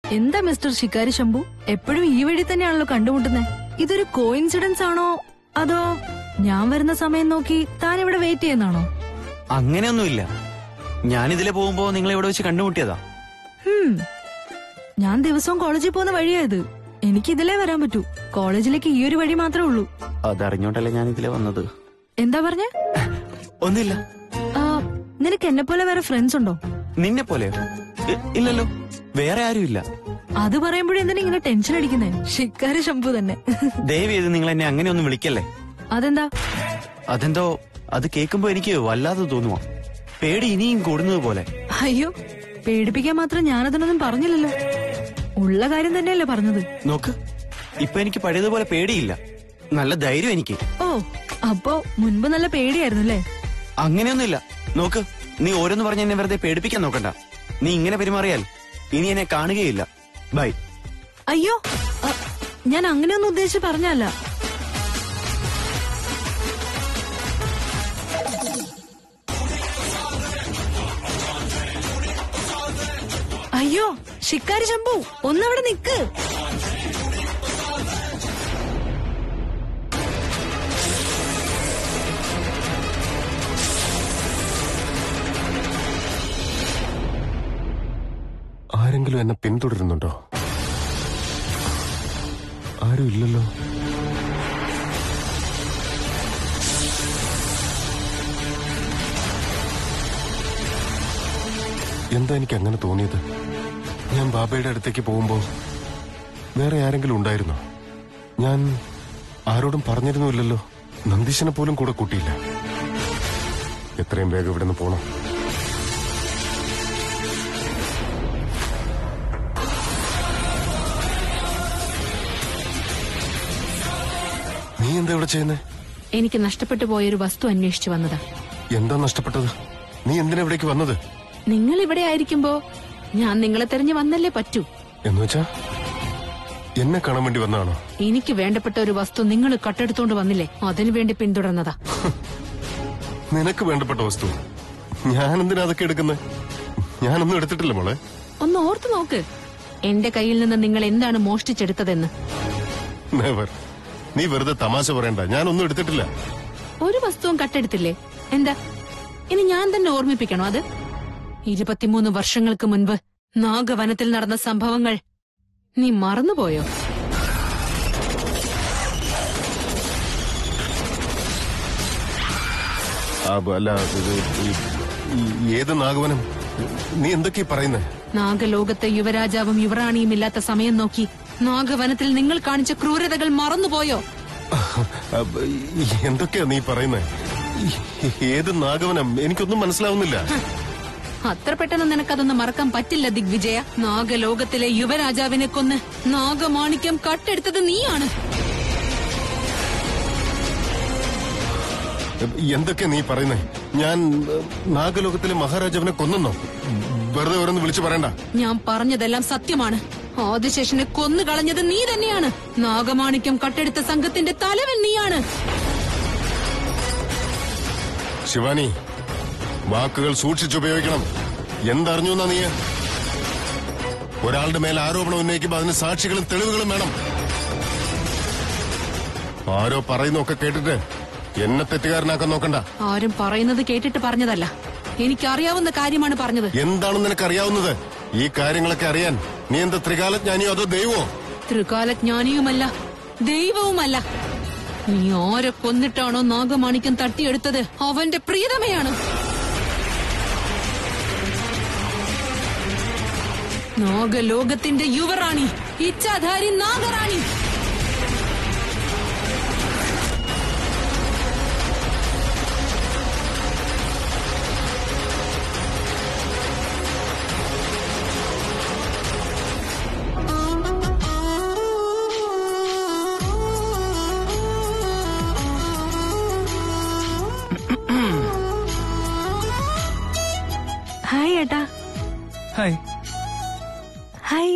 എന്താ മിസ്റ്റർ ശിക്കാരി ശംഭു എപ്പോഴും ഈ വഴി തന്നെയാണല്ലോ കണ്ടുമുട്ടുന്നേ ഇതൊരു കോയിൻസിഡൻസ് ആണോ അതോ ഞാൻ വരുന്ന സമയം നോക്കി താൻ ഇവിടെ വെയിറ്റ് ചെയ്യുന്നാണോ അങ്ങനെയൊന്നുമില്ല ഞാൻ ഇതിലെ പോകുമ്പോ നിങ്ങളെ ഇവിടെ വെച്ച് കണ്ടുമുട്ടിയതാ ഹും ഞാൻ ദിവസവും കോളേജിൽ പോകുന്ന വഴിയാ ഇത് എനിക്ക് ഇതിലേ വരാൻ പറ്റൂ കോളേജിലേക്ക് ഈ ഒരു വഴി മാത്രമേ ഉള്ളൂ അതറിഞ്ഞോണ്ടല്ലേ ഞാൻ ഇതിലെ വന്നത് എന്താ പറഞ്ഞേ ഒന്നുമില്ല ആ, നിനക്ക് എന്നെ പോലെ വേറെ ഫ്രണ്ട്സ് ഉണ്ടോ നിന്നെ പോലെയോ ഇ- ഇല്ലല്ലോ വേറെ ആരുമില്ല അത് പറയുമ്പോഴേ എന്തിനാ ഇങ്ങനെ ടെൻഷൻ അടിക്കുന്നേ ശിക്കാരി ശംഭു തന്നെ ദയവ് ചെയ്ത് നിങ്ങൾ എന്നെ അങ്ങനെയൊന്നും വിളിക്കല്ലേ അതെന്താ അതെന്തോ അത് കേൾക്കുമ്പോ എനിക്ക് വല്ലാതെ തോന്നുവാ പേടി ഇനിയും കൂടുന്നത് പോലെ അയ്യോ പേടിപ്പിക്കാൻ മാത്രം ഞാനതിനൊന്നും പറഞ്ഞില്ലല്ലോ ഉള്ള കാര്യം തന്നെയല്ലേ പറഞ്ഞത് നോക്ക് ഇപ്പൊ എനിക്ക് പഴയതുപോലെ പേടിയില്ല നല്ല ധൈര്യം എനിക്ക് ഓ അപ്പോ മുൻപ് നല്ല പേടിയായിരുന്നു അല്ലേ അങ്ങനെയൊന്നുമില്ല നോക്ക് നീ ഓരോന്ന് പറഞ്ഞ് എന്നെ വെറുതെ പേടിപ്പിക്കാൻ നോക്കണ്ട നീ ഇങ്ങനെ പെരുമാറിയാൽ ഇനി എന്നെ കാണുകയില്ല ബൈ അയ്യോ അ, ഞാൻ അങ്ങനെയൊന്നും ഉദ്ദേശിച്ച് പറഞ്ഞല്ല അയ്യോ ശിക്കാരി ശംഭു ഒന്നവിടെ നിക്ക് ആരെങ്കിലും എന്നെ പിന്തുടരുന്നുണ്ടോ ആരും ഇല്ലല്ലോ എന്താ എനിക്ക് അങ്ങനെ തോന്നിയത് ഞാൻ ബാബയുടെ അടുത്തേക്ക് പോകുമ്പോ വേറെ ആരെങ്കിലും ഉണ്ടായിരുന്നോ ഞാൻ ആരോടും പറഞ്ഞിരുന്നുമില്ലല്ലോ നന്ദീശനെ പോലും കൂടെ കൂട്ടിയില്ല എത്രയും വേഗം ഇവിടെ നിന്ന് പോണം നീ എന്താ ഇവിടെ ചെയ്യുന്നേ എനിക്ക് നഷ്ടപ്പെട്ടു പോയൊരു വസ്തു അന്വേഷിച്ചു വന്നതാ എന്താ നഷ്ടപ്പെട്ടത് നീ എന്തിനാ ഇവിടേക്ക് വന്നത് നിങ്ങൾ ഇവിടെ ആയിരിക്കുമ്പോ ഞാൻ നിങ്ങളെ തെരഞ്ഞു വന്നല്ലേ പറ്റൂ എന്ന് വെച്ചാ എന്നെ കാണാൻ വേണ്ടി വന്നതാണോ എനിക്ക് വേണ്ടപ്പെട്ട ഒരു വസ്തു നിങ്ങൾ കട്ടെടുത്തോണ്ട് വന്നില്ലേ അതിനു വേണ്ടി പിന്തുടർന്നതാ നിനക്ക് വേണ്ടപ്പെട്ട വസ്തു ഞാൻ എന്തിനാ അതൊക്കെ എടുക്കുന്നത് ഞാനൊന്നും എടുത്തിട്ടില്ല മോളെ ഒന്ന് ഓർത്തു നോക്ക് എന്റെ കയ്യിൽ നിന്ന് നിങ്ങൾ എന്താണ് മോഷ്ടിച്ചെടുത്തതെന്ന് നെവർ നീ വെറുതെ തമാശ പറയണ്ട ഞാനൊന്നും എടുത്തിട്ടില്ല ഒരു വസ്തുവും കട്ടെടുത്തില്ലേ എന്താ ഇനി ഞാൻ തന്നെ ഓർമ്മിപ്പിക്കണോ അത് ഇരുപത്തിമൂന്ന് വർഷങ്ങൾക്ക് മുൻപ് നാഗവനത്തിൽ നടന്ന സംഭവങ്ങൾ നീ മറന്നുപോയോ ആ, ബ- അല്ല ഇത് ഈ- ഈ- ഏത് നാഗവനം നീ എന്തൊക്കെയാ പറയുന്നേ നാഗലോകത്തെ യുവരാജാവും യുവറാണിയും ഇല്ലാത്ത സമയം നോക്കി നാഗവനത്തിൽ നിങ്ങൾ കാണിച്ച ക്രൂരതകൾ മറന്നുപോയോ ആ, ബ- ഈ- എന്തൊക്കെയാ നീ പറയുന്നേ ഈ- ഏത് നാഗവനം എനിക്കൊന്നും മനസ്സിലാവുന്നില്ല അത്ര പെട്ടെന്ന് നിനക്കതൊന്നും മറക്കാൻ പറ്റില്ല ദിഗ്വിജയ നാഗലോകത്തിലെ യുവരാജാവിനെ കൊന്ന് നാഗമാണിക്യം കട്ടെടുത്തത് നീയാണ് എന്തൊക്കെയാ നീ പറയുന്നേ ഞാൻ ഏ, നാഗലോകത്തിലെ മഹാരാജാവിനെ കൊന്നെന്നോ വെറുതെ ഓരോന്ന് വിളിച്ചു പറയണ്ട ഞാൻ പറഞ്ഞതെല്ലാം സത്യമാണ് ആദിശേഷനെ കൊന്നു കളഞ്ഞത് നീ തന്നെയാണ് നാഗമാണിക്യം കട്ടെടുത്ത സംഘത്തിന്റെ തലവൻ നീയാണ് ശിവാനി വാക്കുകൾ സൂക്ഷിച്ചുപയോഗിക്കണം എന്തറിഞ്ഞു എന്നാ നീ ഒരാളുടെ മേൽ ആരോപണം ഉന്നയിക്കുമ്പോ അതിന് സാക്ഷികളും തെളിവുകളും വേണം ആരോ പറയുന്നൊക്കെ കേട്ടിട്ട് എന്നെ തെറ്റുകാരനാക്കാൻ നോക്കണ്ട ആരും പറയുന്നത് കേട്ടിട്ട് പറഞ്ഞതല്ല എനിക്കറിയാവുന്ന കാര്യമാണ് പറഞ്ഞത് എന്താണെന്ന് നിനക്കറിയാവുന്നത് ഈ കാര്യങ്ങളൊക്കെ അറിയാൻ നീ എന്താ ത്രികാലജ്ഞാനിയോ അതോ ദൈവമോ ത്രികാലജ്ഞാനിയുമല്ല ദൈവവുമല്ല നീ ആരെ കൊന്നിട്ടാണോ നാഗമാണിക്യം തട്ടിയെടുത്തത് അവന്റെ പ്രീതമയാണ് നാഗലോകത്തിന്റെ യുവറാണി ഇച്ഛാധാരി നാഗറാണി ഹായ് ഏട്ടാ ഹായ് ഹായ്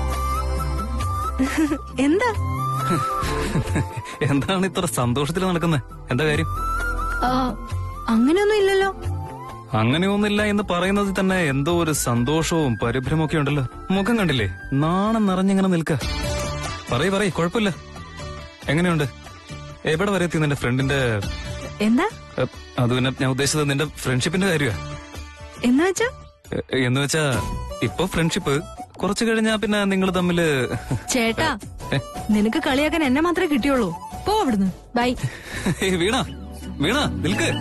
എന്താ എന്താണ് ഇത്ര സന്തോഷത്തിൽ നടക്കുന്നത് എന്താ കാര്യം ആ, അങ്ങനെയൊന്നും ഇല്ലല്ലോ അങ്ങനെയൊന്നുമില്ല എന്ന് പറയുന്നതിൽ തന്നെ എന്തോ ഒരു സന്തോഷവും പരിഭ്രമൊക്കെ ഉണ്ടല്ലോ മുഖം കണ്ടില്ലേ നാണം നിറഞ്ഞിങ്ങനെ നിൽക്ക പറയ് പറയ് കുഴപ്പമില്ല എങ്ങനെയുണ്ട് എവിടെ വരെ എത്തി നിന്റെ ഫ്രണ്ടിന്റെ എന്താ എ, അത് പിന്നെ ഞാൻ ഉദ്ദേശിച്ചത് നിന്റെ ഫ്രണ്ട്ഷിപ്പിന്റെ കാര്യമാ എന്ന് വെച്ചാ എ, എന്ന് വെച്ചാ ഇപ്പൊ ഫ്രണ്ട്ഷിപ്പ് കുറച്ചു കഴിഞ്ഞാ പിന്നെ നിങ്ങൾ തമ്മില് ചേട്ടാ ഏ? നിനക്ക് കളിയാക്കാൻ എന്നെ മാത്രമേ കിട്ടിയുള്ളൂ പോ അവിടുന്ന് ബൈ ഏയ് വീണ വീണ നിൽക്ക്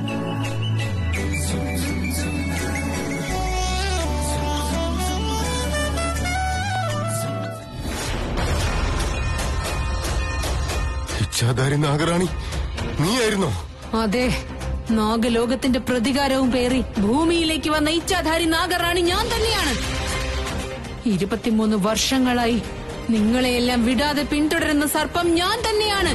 ഇച്ഛാധാരി നാഗറാണി നീയായിരുന്നോ അതെ നാഗലോകത്തിന്റെ പ്രതികാരവും പേറി ഭൂമിയിലേക്ക് വന്ന ഇച്ഛാധാരി നാഗറാണി ഞാൻ തന്നെയാണ് ഇരുപത്തിമൂന്ന് വർഷങ്ങളായി നിങ്ങളെയെല്ലാം വിടാതെ പിന്തുടരുന്ന സർപ്പം ഞാൻ തന്നെയാണ്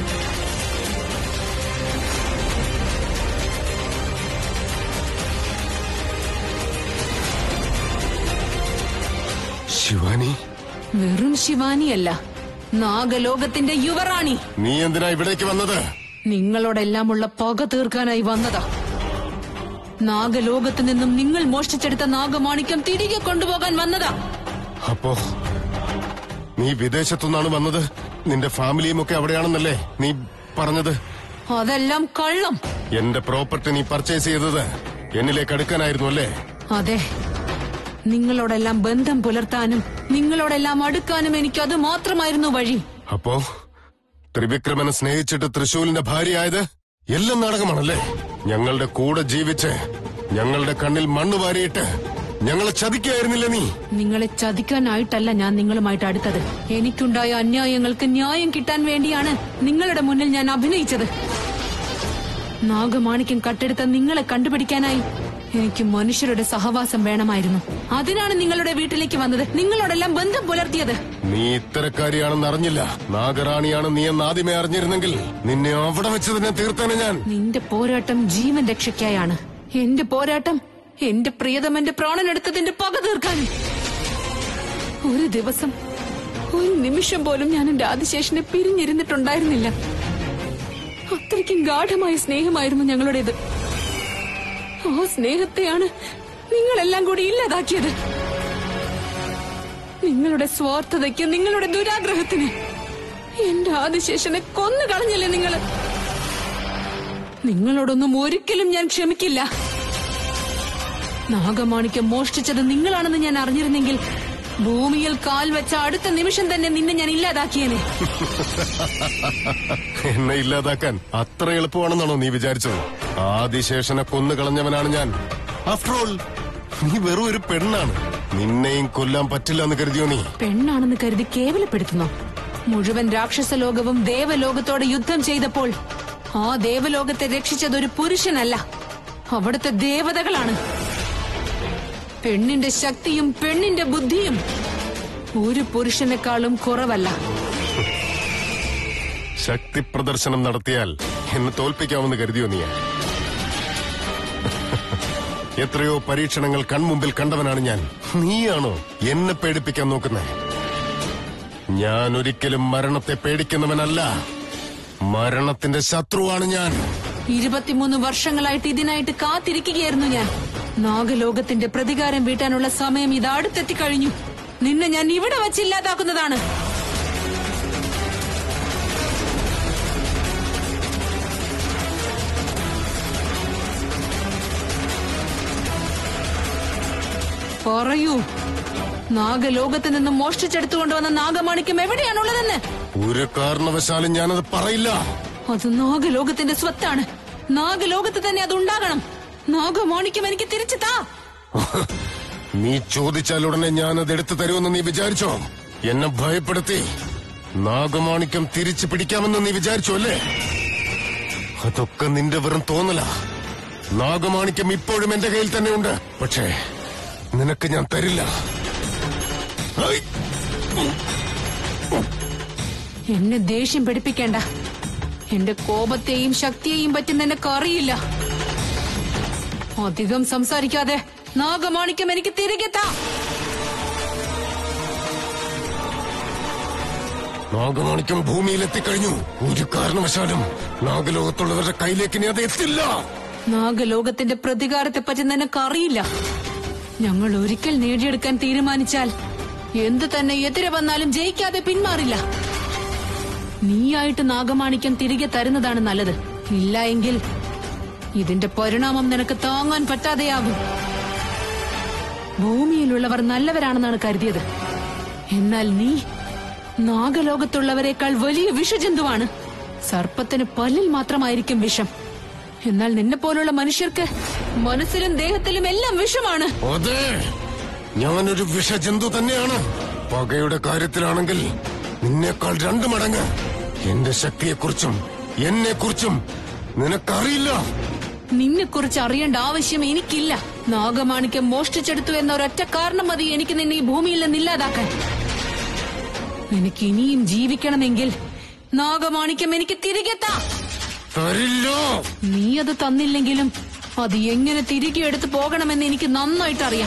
ശിവാനി വെറും ശിവാനിയല്ല നാഗലോകത്തിന്റെ യുവറാണി നീ എന്തിനാ ഇവിടേക്ക് വന്നത് നിങ്ങളോടെല്ലാമുള്ള പക തീർക്കാനായി വന്നതാ നാഗലോകത്ത് നിന്നും നിങ്ങൾ മോഷ്ടിച്ചെടുത്ത നാഗമാണിക്യം തിരികെ കൊണ്ടുപോകാൻ വന്നതാ അപ്പോ നീ വിദേശത്തുനിന്നാണ് വന്നത് നിന്റെ ഫാമിലിയും ഒക്കെ അവിടെയാണെന്നല്ലേ നീ പറഞ്ഞത് അതെല്ലാം കള്ളം എന്റെ പ്രോപ്പർട്ടി നീ പർച്ചേസ് ചെയ്തത് എന്നിലേക്ക് അടുക്കാനായിരുന്നു അല്ലേ അതെ നിങ്ങളോടെല്ലാം ബന്ധം പുലർത്താനും നിങ്ങളോടെല്ലാം അടുക്കാനും എനിക്ക് അത് മാത്രമായിരുന്നു വഴി അപ്പോ ത്രിവിക്രമനെ സ്നേഹിച്ചിട്ട് തൃശൂലിന്റെ ഭാര്യയായത് എല്ലാം നാടകമാണല്ലേ ഞങ്ങളുടെ കൂടെ ജീവിച്ച് ഞങ്ങളുടെ കണ്ണിൽ മണ്ണ് വാരിയിട്ട് ഞങ്ങളെ ചതിക്കായിരുന്നില്ല നീ നിങ്ങളെ ചതിക്കാനായിട്ടല്ല ഞാൻ നിങ്ങളുമായിട്ട് അടുത്തത് എനിക്കുണ്ടായ അന്യായങ്ങൾക്ക് ന്യായം കിട്ടാൻ വേണ്ടിയാണ് നിങ്ങളുടെ മുന്നിൽ ഞാൻ അഭിനയിച്ചത് നാഗമാണിക്യം കട്ടെടുത്ത നിങ്ങളെ കണ്ടുപിടിക്കാനായി എനിക്ക് മനുഷ്യരുടെ സഹവാസം വേണമായിരുന്നു അതിനാണ് നിങ്ങളുടെ വീട്ടിലേക്ക് വന്നത് നിങ്ങളോടെല്ലാം ബന്ധം പുലർത്തിയത് നീ ഇത്തരക്കാരിയാണെന്ന് അറിഞ്ഞില്ല നാഗറാണിയാണ് നീ എന്ന് ആദ്യമേ അറിഞ്ഞിരുന്നെങ്കിൽ നിന്നെ അവിടെ വെച്ച് തന്നെ തീർത്തേനെ ഞാൻ നിന്റെ പോരാട്ടം ജീവൻ രക്ഷയ്ക്കായാണ് എന്റെ പോരാട്ടം എന്റെ പ്രിയതമന്റെ പ്രാണനെടുത്തതിന്റെ പക തീർക്കാനും ഒരു ദിവസം ഒരു നിമിഷം പോലും ഞാൻ എന്റെ ആദിശേഷനെ പിരിഞ്ഞിരുന്നിട്ടുണ്ടായിരുന്നില്ല അത്രയ്ക്കും ഗാഠമായ സ്നേഹമായിരുന്നു ഞങ്ങളുടേത് ആ സ്നേഹത്തെയാണ് നിങ്ങളെല്ലാം കൂടി ഇല്ലാതാക്കിയത് നിങ്ങളുടെ സ്വാർത്ഥതയ്ക്ക് നിങ്ങളുടെ ദുരാഗ്രഹത്തിന് എന്റെ ആദിശേഷനെ കൊന്നു കളഞ്ഞില്ലേ നിങ്ങള് നിങ്ങളോടൊന്നും ഒരിക്കലും ഞാൻ ക്ഷമിക്കില്ല നാഗമാണിക്യം മോഷ്ടിച്ചത് നിങ്ങളാണെന്ന് ഞാൻ അറിഞ്ഞിരുന്നെങ്കിൽ ഭൂമിയിൽ കാൽ വെച്ച അടുത്ത നിമിഷം തന്നെ നിന്നെ ഞാൻ ഇല്ലാതാക്കിയേനെ എന്നെ ഇല്ലാതാക്കാൻ അത്ര എളുപ്പമാണെന്നാണോ നീ വിചാരിച്ചത് ആദിശേഷനെ കൊന്നു കളഞ്ഞവനാണ് ഞാൻ ആഫ്റ്റർ ഓൾ നീ വെറും ഒരു പെണ്ണാണ് നിന്നെയും കൊല്ലാൻ പറ്റില്ല എന്ന് കരുതിയോ നീ പെണ്ണാണെന്ന് കരുതി കേവലപ്പെടുത്തുന്നു മുഴുവൻ രാക്ഷസ ലോകവും ദേവലോകത്തോട് യുദ്ധം ചെയ്തപ്പോൾ ആ ദേവലോകത്തെ രക്ഷിച്ചത് ഒരു പുരുഷനല്ല അവിടുത്തെ ദേവതകളാണ് പെണ്ണിന്റെ ശക്തിയും പെണ്ണിന്റെ ബുദ്ധിയും ഒരു പുരുഷനേക്കാളും കുറവല്ല ശക്തി പ്രദർശനം നടത്തിയാൽ എന്നെ തോൽപ്പിക്കാമെന്ന് കരുതിയോ നീ എത്രയോ പരീക്ഷണങ്ങൾ കൺമുമ്പിൽ കണ്ടവനാണ് ഞാൻ നീയാണോ എന്നെ പേടിപ്പിക്കാൻ നോക്കുന്നത് ഞാൻ ഒരിക്കലും മരണത്തെ പേടിക്കുന്നവനല്ല മരണത്തിന്റെ ശത്രുവാണ് ഞാൻ ഇരുപത്തിമൂന്ന് വർഷങ്ങളായിട്ട് ഇതിനായിട്ട് കാത്തിരിക്കുകയായിരുന്നു ഞാൻ നാഗലോകത്തിന്റെ പ്രതികാരം വീട്ടാനുള്ള സമയം ഇത് അടുത്തെത്തിക്കഴിഞ്ഞു നിന്നെ ഞാൻ ഇവിടെ വച്ചില്ലാതാക്കുന്നതാണ് പറയൂ നാഗലോകത്ത് നിന്ന് മോഷ്ടിച്ചെടുത്തുകൊണ്ടുവന്ന നാഗമാണിക്യം എവിടെയാണുള്ളതെന്ന് ഒരു കാരണവശാലും ഞാനത് പറയില്ല അത് നാഗലോകത്തിന്റെ സ്വത്താണ് നാഗലോകത്ത് തന്നെ അത് ഉണ്ടാകണം നാഗമാണിക്യം എനിക്ക് തിരിച്ചു താ നീ ചോദിച്ചാൽ ഉടനെ ഞാനത് എടുത്തു തരുമെന്ന് നീ വിചാരിച്ചോ എന്നെ ഭയപ്പെടുത്തി നാഗമാണിക്യം തിരിച്ചു പിടിക്കാമെന്ന് നീ വിചാരിച്ചോ അല്ലേ അതൊക്കെ നിന്റെ വെറും തോന്നല നാഗമാണിക്യം ഇപ്പോഴും എന്റെ കയ്യിൽ തന്നെ ഉണ്ട് പക്ഷേ നിനക്ക് ഞാൻ തരില്ല ഐ! എന്നെ ദേഷ്യം പഠിപ്പിക്കേണ്ട എന്റെ കോപത്തെയും ശക്തിയെയും പറ്റി നിനക്ക് അറിയില്ല അധികം സംസാരിക്കാതെ നാഗമാണിക്യം എനിക്ക് തിരികെ താ നാഗമാണിക്യം ഭൂമിയിലെത്തിക്കഴിഞ്ഞു ഒരു കാരണവശാലും നാഗലോകത്തുള്ളവരുടെ കയ്യിലേക്ക് ഇനി അത് എത്തില്ല നാഗലോകത്തിന്റെ പ്രതികാരത്തെ പറ്റി നിനക്ക് അറിയില്ല ഞങ്ങൾ ഒരിക്കൽ നേടിയെടുക്കാൻ തീരുമാനിച്ചാൽ എന്തു തന്നെ എതിരെ വന്നാലും ജയിക്കാതെ പിന്മാറില്ല നീയായിട്ട് നാഗമാണിക്യം തിരികെ തരുന്നതാണ് നല്ലത് ഇല്ല എങ്കിൽ ഇതിന്റെ പരിണാമം നിനക്ക് താങ്ങാൻ പറ്റാതെയാകും ഭൂമിയിലുള്ളവർ നല്ലവരാണെന്നാണ് കരുതിയത് എന്നാൽ നീ നാഗലോകത്തുള്ളവരെക്കാൾ വലിയ വിഷജന്തുവാണ് സർപ്പത്തിന് പല്ലിൽ മാത്രമായിരിക്കും വിഷം എന്നാൽ നിന്നെ പോലുള്ള മനുഷ്യർക്ക് മനസ്സിലും ദേഹത്തിലും എല്ലാം വിഷമാണ് അതെ ഞാനൊരു വിഷജന്തു തന്നെയാണ് പകയുടെ കാര്യത്തിലാണെങ്കിൽ നിന്നേക്കാൾ രണ്ടു മടങ്ങ് എന്റെ ശക്തിയെക്കുറിച്ചും എന്നെക്കുറിച്ചും നിനക്കറിയില്ല നിന്നെക്കുറിച്ച് അറിയേണ്ട ആവശ്യം എനിക്കില്ല നാഗമാണിക്യം മോഷ്ടിച്ചെടുത്തു എന്ന ഒരൊറ്റ കാരണം മതി എനിക്ക് നിന്നെ ഈ ഭൂമിയിൽ നിന്ന് ഇല്ലാതാക്കാൻ എനിക്ക് ഇനിയും ജീവിക്കണമെങ്കിൽ നാഗമാണിക്യം എനിക്ക് തിരികെ താ തരില്ല നീ അത് തന്നില്ലെങ്കിലും അത് എങ്ങനെ തിരികെ എടുത്തു പോകണമെന്ന് എനിക്ക് നന്നായിട്ട് അറിയാം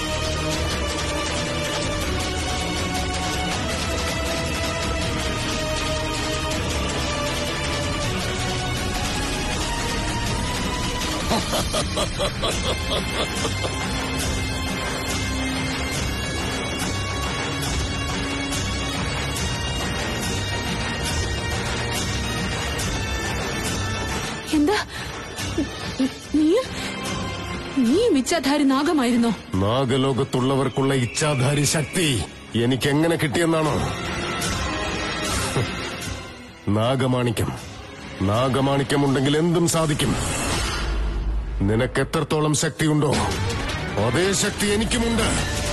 എന്താ നീ നീ മിച്ചാധാരി നാഗമായിരുന്നോ നാഗലോകത്തുള്ളവർക്കുള്ള ഇച്ഛാധാരി ശക്തി എനിക്ക് എങ്ങനെ കിട്ടിയെന്നാണോ ഹ്. നാഗമാണിക്യം നാഗമാണിക്യമുണ്ടെങ്കിൽ എന്തും സാധിക്കും നിനക്ക് എത്രത്തോളം ശക്തിയുണ്ടോ അതേ ശക്തി എനിക്കുമുണ്ട്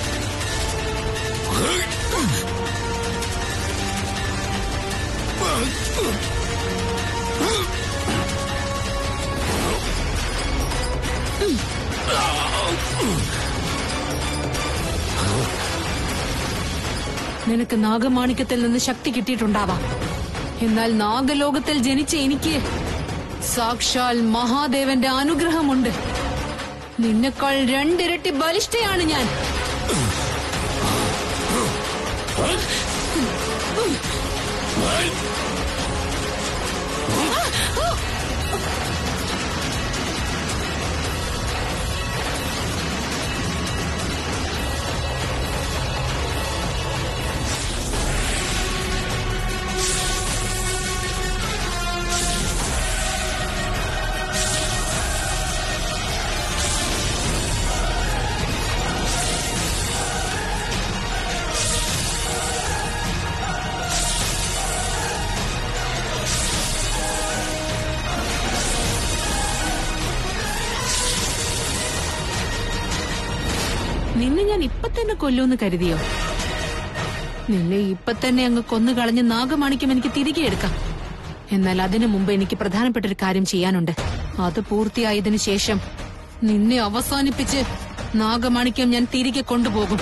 നിനക്ക് നാഗമാണിക്യത്തിൽ നിന്ന് ശക്തി കിട്ടിയിട്ടുണ്ടാവാം എന്നാൽ നാഗലോകത്തിൽ ജനിച്ച എനിക്ക് സാക്ഷാൽ മഹാദേവന്റെ അനുഗ്രഹമുണ്ട് നിന്നെക്കാൾ രണ്ടിരട്ടി ബലിഷ്ഠയാണ് ഞാൻ നിന്നെ ഞാൻ ഇപ്പൊ തന്നെ കൊല്ലൂന്ന് കരുതിയോ നിന്നെ ഇപ്പൊ തന്നെ അങ്ങ് കൊന്നു കളഞ്ഞ് നാഗമാണിക്യം എനിക്ക് തിരികെ എടുക്കാം എന്നാൽ അതിനു മുമ്പ് എനിക്ക് പ്രധാനപ്പെട്ട ഒരു കാര്യം ചെയ്യാനുണ്ട് അത് പൂർത്തിയായതിനു ശേഷം നിന്നെ അവസാനിപ്പിച്ച് നാഗമാണിക്യം ഞാൻ തിരികെ കൊണ്ടുപോകും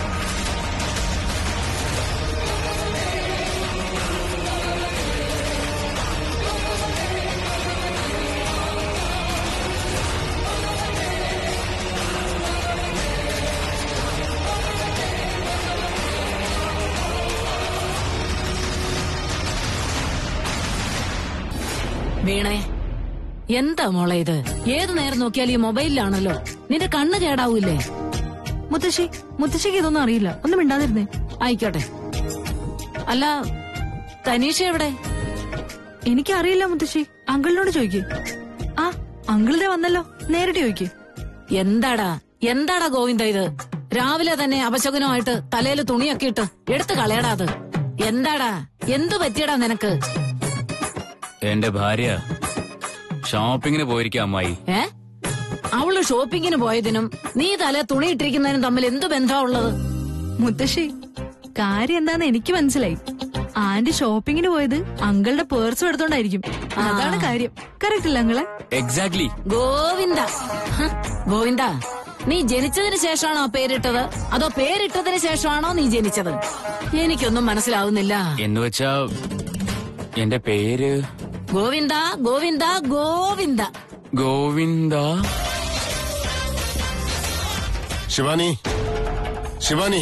വീണേ എന്താ മോളെ ഇത് ഏത് നേരം നോക്കിയാൽ ഈ മൊബൈലിലാണല്ലോ നിന്റെ കണ്ണ് കേടാവൂലേ മുത്തശ്ശി മുത്തശ്ശിക്ക് ഇതൊന്നും അറിയില്ല ഒന്നും മിണ്ടാതിരുന്നേ ആയിക്കോട്ടെ അല്ല തനീഷ എവിടെ എനിക്കറിയില്ല മുത്തശ്ശി അങ്കിളിനോട് ചോദിക്ക് ആ അങ്കിളിതെ വന്നല്ലോ നേരിട്ട് ചോദിക്ക് എന്താടാ എന്താടാ ഗോവിന്ദ ഇത് രാവിലെ തന്നെ അപശകുനമായിട്ട് തലയിൽ തുണിയൊക്കെ ഇട്ട് എടുത്തു കളയടാ അത് എന്താടാ എന്തു പറ്റിയടാ നിനക്ക് എന്റെ ഭാര്യ ഷോപ്പിങ്ങിന് പോയിരിക്കാം അമ്മായി ഏ അവള് ഷോപ്പിങ്ങിന് പോയതിനും നീ തല തുണി ഇട്ടിരിക്കുന്നതിനും തമ്മിൽ എന്തു ബന്ധമാ ഉള്ളത് മുത്തശ്ശി കാര്യം എന്താന്ന് എനിക്ക് മനസ്സിലായി ആന്റി ഷോപ്പിങ്ങിന് പോയത് അങ്കിളുടെ പേഴ്സും എടുത്തോണ്ടായിരിക്കും അതാണ് കാര്യം കറക്റ്റ് അല്ല അങ്കിളെ എക്സാക്ട്ലി ഗോവിന്ദ ഹ, ഗോവിന്ദ നീ ജനിച്ചതിന് ശേഷമാണോ പേരിട്ടത് അതോ പേരിട്ടതിന് ശേഷമാണോ നീ ജനിച്ചത് എനിക്കൊന്നും മനസ്സിലാവുന്നില്ല എന്ന് വെച്ചാ എന്റെ പേര് ഗോവിന്ദ ഗോവിന്ദ ഗോവിന്ദ ഗോവിന്ദ ശിവാനി ശിവാനി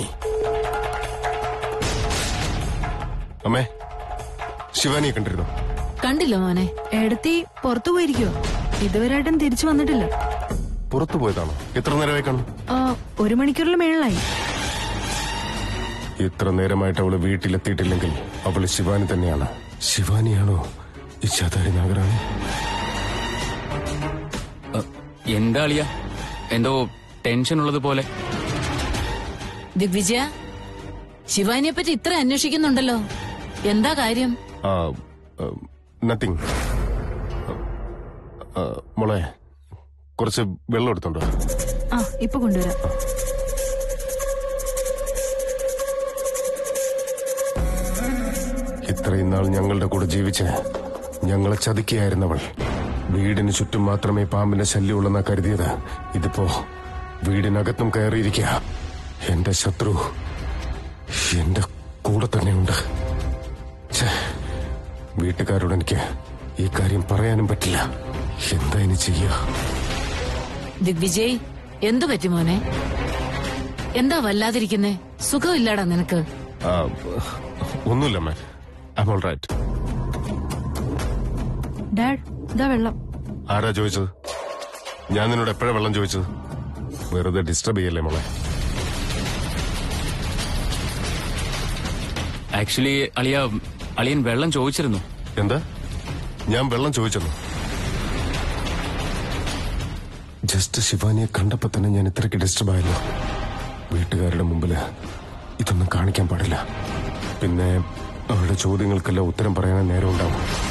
അമ്മേ ശിവാനിയെ കണ്ടിരുന്നു കണ്ടില്ല മോനെ എടുത്തി പുറത്തു പോയിരിക്കുവോ ഇതുവരെയായിട്ടും തിരിച്ചു വന്നിട്ടില്ല പുറത്തു പോയതാണോ എത്ര നേരമായി കാണും ആ, ഒരു മണിക്കൂറിൽ മേളിലായി ഇത്ര നേരമായിട്ട് അവള് വീട്ടിലെത്തിയിട്ടില്ലെങ്കിൽ അവള് ശിവാനി തന്നെയാണ് ശിവാനിയാണോ ഇച്ഛാധാരി നാഗറാണി അ, എന്താ അളിയ എന്തോ ടെൻഷൻ ഉള്ളത് പോലെ ദിഗ്വിജയ ശിവാനിയെ പറ്റി ഇത്ര അന്വേഷിക്കുന്നുണ്ടല്ലോ എന്താ കാര്യം ആ നത്തിങ് മോളെ കുറച്ച് വെള്ളം എടുത്തുണ്ടോ ആ ഇപ്പൊ കൊണ്ടുവരാം ഇത്രയും നാൾ ഞങ്ങളുടെ കൂടെ ജീവിച്ച് ഞങ്ങളെ ചതിക്കുകയായിരുന്നവൾ വീടിന് ചുറ്റും മാത്രമേ പാമ്പിന്റെ ശല്യമുള്ളെന്നാ കരുതിയത് ഇതിപ്പോ വീടിനകത്തും കയറിയിരിക്കുക എന്റെ ശത്രു എന്റെ കൂടെ തന്നെയുണ്ട് ഛേ, വീട്ടുകാരോട് എനിക്ക് ഈ കാര്യം പറയാനും പറ്റില്ല എന്താ ഇനി ചെയ്യുക ദിഗ്വിജയ് എന്തു പറ്റി മോനെ എന്താ വല്ലാതിരിക്കുന്നേ സുഖമില്ലാടാ നിനക്ക് ആ, ഒന്നുമില്ല man I all right dad ഇതാ വെള്ളം ആരാ ചോദിച്ചത് ഞാൻ നിന്നോട് എപ്പോഴാ വെള്ളം ചോദിച്ചത് വെറുതെ ഡിസ്റ്റർബ് ചെയ്യല്ലേ മോളെ ആക്ച്വലി അളിയ അളിയൻ വെള്ളം ചോദിച്ചിരുന്നു എന്താ ഞാൻ വെള്ളം ചോദിച്ചെന്നു ജസ്റ്റ് ശിവാനിയെ കണ്ടപ്പോ തന്നെ ഞാൻ ഇത്രയ്ക്ക് ഡിസ്റ്റർബ് ആയല്ലോ വീട്ടുകാരുടെ മുമ്പില് ഇതൊന്നും കാണിക്കാൻ പാടില്ല പിന്നെ അവരുടെ ചോദ്യങ്ങൾക്കെല്ലാം ഉത്തരം പറയാൻ നേരം ഉണ്ടാവും